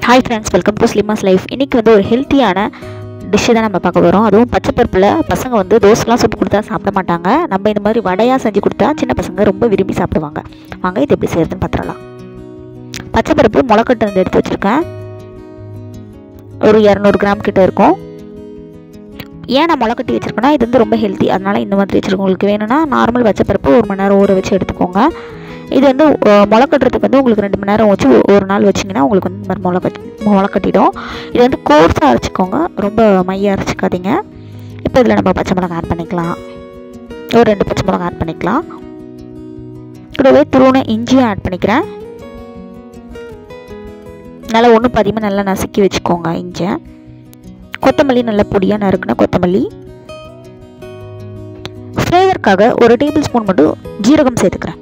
hi friends welcome to Slimas Life இன்றைக்கி வந்து ஒரு ஹெல்த்தியான டிஷ்ஷு தான் நம்ம பார்க்க போகிறோம் அதுவும் பச்சை பருப்பில் பசங்க வந்து தோசைலாம் சுட்டு கொடுத்தா சாப்பிட மாட்டாங்க நம்ம இந்த மாதிரி வடையாக செஞ்சு கொடுத்தா சின்ன பசங்க ரொம்ப விரும்பி சாப்பிடுவாங்க வாங்க இது எப்படி செய்யறதுன்னு பார்த்துடலாம் பச்சை பருப்பு முளைக்கட்டு வந்து எடுத்து வச்சுருக்கேன் ஒரு இரநூறு கிராம் கிட்ட இருக்கும் ஏன் நான் முளைக்கட்டி வச்சுருக்கேன்னா இது வந்து ரொம்ப ஹெல்த்தி அதனால் இந்த மாதிரி வச்சுருக்கோம் உங்களுக்கு வேணும்னா நார்மல் பச்சை பருப்பு ஒரு மணி நேரம் ஊற வச்சு எடுத்துக்கோங்க இது வந்து முளை கட்டுறதுக்கு வந்து உங்களுக்கு ரெண்டு மணி நேரம் வச்சு ஒ- ஒரு நாள் வச்சிங்கன்னா உங்களுக்கு வந்து இந்த மாதிரி முளை கட்டி முளை கட்டிடும் இது வந்து கோர்ஸாக அரைச்சிக்கோங்க ரொம்ப மையாக அரைச்சிக்காதீங்க இப்போ இதில் நம்ம பச்சை மிளகா ஆட் பண்ணிக்கலாம் ஒரு ரெண்டு பச்சை மிளகா ஆட் பண்ணிக்கலாம் கூடவே துருவன இஞ்சியும் ஆட் பண்ணிக்கிறேன் நல்லா ஒன்று பாதியமாக நல்லா நசுக்கி வச்சுக்கோங்க இஞ்சி கொத்தமல்லி நல்லா பொடியாக நறுக்குன கொத்தமல்லி ஃப்ளேவருக்காக ஒரு டேபிள் ஸ்பூன் மட்டும் ஜீரகம் சேர்த்துக்கிறேன்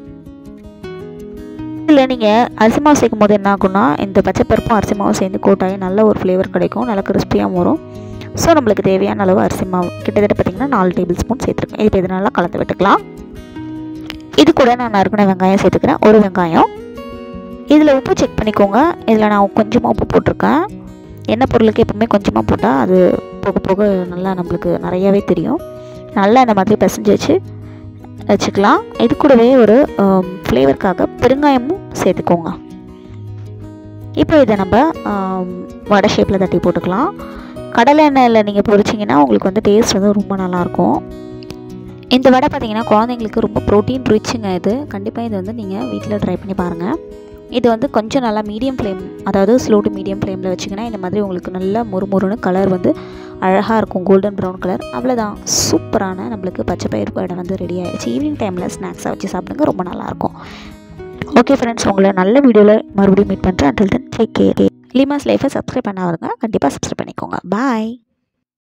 இதில் நீங்கள் அரிசி மாவு சேர்க்கும் போது என்ன ஆகும்னா இந்த பச்சை பருப்பும் அரிசி மாவும் சேர்ந்து கோட்டாகி நல்ல ஒரு ஃப்ளேவர் கிடைக்கும் நல்லா கிறிஸ்பியாக வரும் ஸோ நம்மளுக்கு தேவையான அளவு அரிசி மாவு கிட்டத்தட்ட பார்த்திங்கன்னா நாலு டேபிள் ஸ்பூன் சேர்த்துருக்கேன் இப்போ இது நல்லா கலந்து விட்டுக்கலாம் இது கூட நான் நறுக்கின வெங்காயம் சேர்த்துக்கிறேன் ஒரு வெங்காயம் இதில் உப்பு செக் பண்ணிக்கோங்க இதில் நான் கொஞ்சமாக உப்பு போட்டிருக்கேன் என்ன பொருளுக்கு எப்பவுமே கொஞ்சமாக போட்டால் அது போக போக நல்லா நம்மளுக்கு நிறையாவே தெரியும் நல்லா இந்த மாதிரி பிசைஞ்சு வச்சு வச்சுக்கலாம் இது கூடவே ஒரு ஃப்ளேவருக்காக பெருங்காயமும் சேர்த்துக்கோங்க இப்போ இதை நம்ம ஆம், வடை ஷேப்பில் தட்டி போட்டுக்கலாம் கடலை எண்ணெயில் நீங்கள் பொரிச்சிங்கன்னா உங்களுக்கு வந்து டேஸ்ட் வந்து ரொம்ப நல்லாயிருக்கும் இந்த வடை பார்த்தீங்கன்னா குழந்தைங்களுக்கு ரொம்ப ப்ரோட்டீன் ரிச்சுங்க இது கண்டிப்பாக இது வந்து நீங்கள் வீட்டில் ட்ரை பண்ணி பாருங்கள் இது வந்து கொஞ்சம் நல்லா மீடியம் ஃப்ளேம் அதாவது ஸ்லோ டு மீடியம் ஃப்ளேமில் வச்சிங்கன்னா இந்த மாதிரி உங்களுக்கு நல்லா முறுமுறுன்னு கலர் வந்து அழகாக இருக்கும் கோல்டன் ப்ரௌன் கலர் அவ்வளோதான் சூப்பரான நம்மளுக்கு பச்சை பயிர் வடை வந்து ரெடி ஆயிடுச்சு ஈவினிங் டைமில் ஸ்நாக்ஸாக வச்சு சாப்பிடுங்க ரொம்ப நல்லாயிருக்கும் ஓகே ஃப்ரெண்ட்ஸ் உங்களை நல்ல வீடியோவில் மறுபடியும் மீட் பண்ணுறேன் until then take care Limas லைஃபை சப்ஸ்கிரைப் பண்ணாருங்க கண்டிப்பாக சப்ஸ்கிரைப் பண்ணிக்கோங்க பாய்